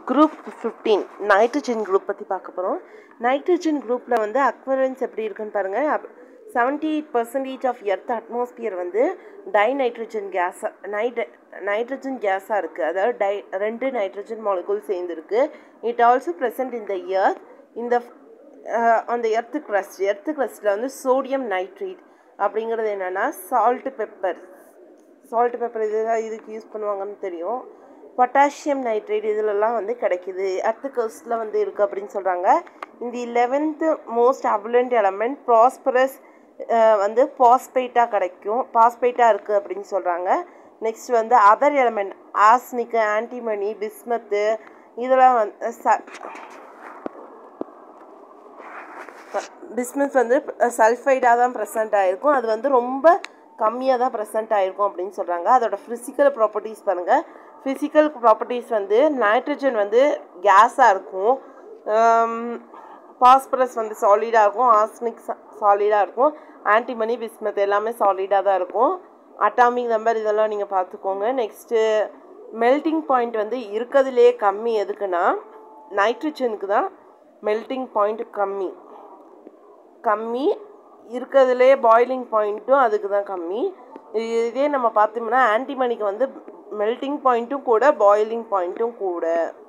group fifteen nitrogen group பற்றி பார்க்க போகிறோம் நைட்ரஜன் குரூப்பில் வந்து அக்வரன்ஸ் எப்படி இருக்குன்னு பாருங்கள் seventy eight percentage of earth atmosphere வந்து டை நைட்ரஜன் கேஸாக நைட்ர நைட்ரஜன் கேஸாக இருக்குது அதாவது டை ரெண்டு நைட்ரஜன் மாலிகுல் சேர்ந்துருக்கு இட் ஆல்சோ ப்ரெசன்ட் இந்த எர்த் இந்த அந்த எர்த்து க்ரஸ்ட் எர்த்து க்ரஸ்ட்டில் வந்து சோடியம் நைட்ரேட் அப்படிங்கிறது என்னென்னா சால்ட் பெப்பர் சால்ட் பெப்பர் இது இதுக்கு யூஸ் பண்ணுவாங்கன்னு தெரியும் பொட்டாசியம் நைட்ரேட் இதிலெல்லாம் வந்து கிடைக்கிது அர்த்து கோஸ்டில் வந்து இருக்குது அப்படின்னு சொல்கிறாங்க இந்த eleventh most abundant element phosphorus வந்து பாஸ்பைட்டாக கிடைக்கும் பாஸ்பைட்டாக இருக்குது அப்படின்னு சொல்கிறாங்க நெக்ஸ்ட் வந்து other element arsenic antimony bismuth இதெல்லாம் வந்து ச பிஸ்மத் வந்து சல்ஃபைடாக தான் ப்ரெசென்ட் ஆகிருக்கும் அது வந்து ரொம்ப கம்மியாக தான் ப்ரெசென்ட் ஆகிருக்கும் அப்படின்னு சொல்கிறாங்க அதோட ஃபிசிக்கல் ப்ராப்பர்ட்டிஸ் பாருங்கள் ஃபிசிக்கல் ப்ராப்பர்ட்டிஸ் வந்து நைட்ரஜன் வந்து கேஸாக இருக்கும் பாஸ்பரஸ் வந்து சாலிடாக இருக்கும் ஆஸ்மிக் சாலிடாக இருக்கும் ஆன்டிமனி பிஸ்மத் எல்லாமே சாலிடாக தான் இருக்கும் அட்டாமிக் நம்பர் இதெல்லாம் நீங்கள் பார்த்துக்கோங்க நெக்ஸ்ட்டு மெல்டிங் பாயிண்ட் வந்து இருக்கிறதுலே கம்மி எதுக்குன்னா நைட்ரஜனுக்கு தான் மெல்டிங் பாயிண்ட் கம்மி கம்மி இருக்கிறதுலே பாய்லிங் பாயிண்ட்டும் அதுக்கு தான் கம்மி இதே நம்ம பார்த்தோம்னா ஆன்டிமனிக்கு வந்து மெல்டிங் பாயிண்ட்டும் கூட பாய்லிங் பாயிண்ட்டும் கூட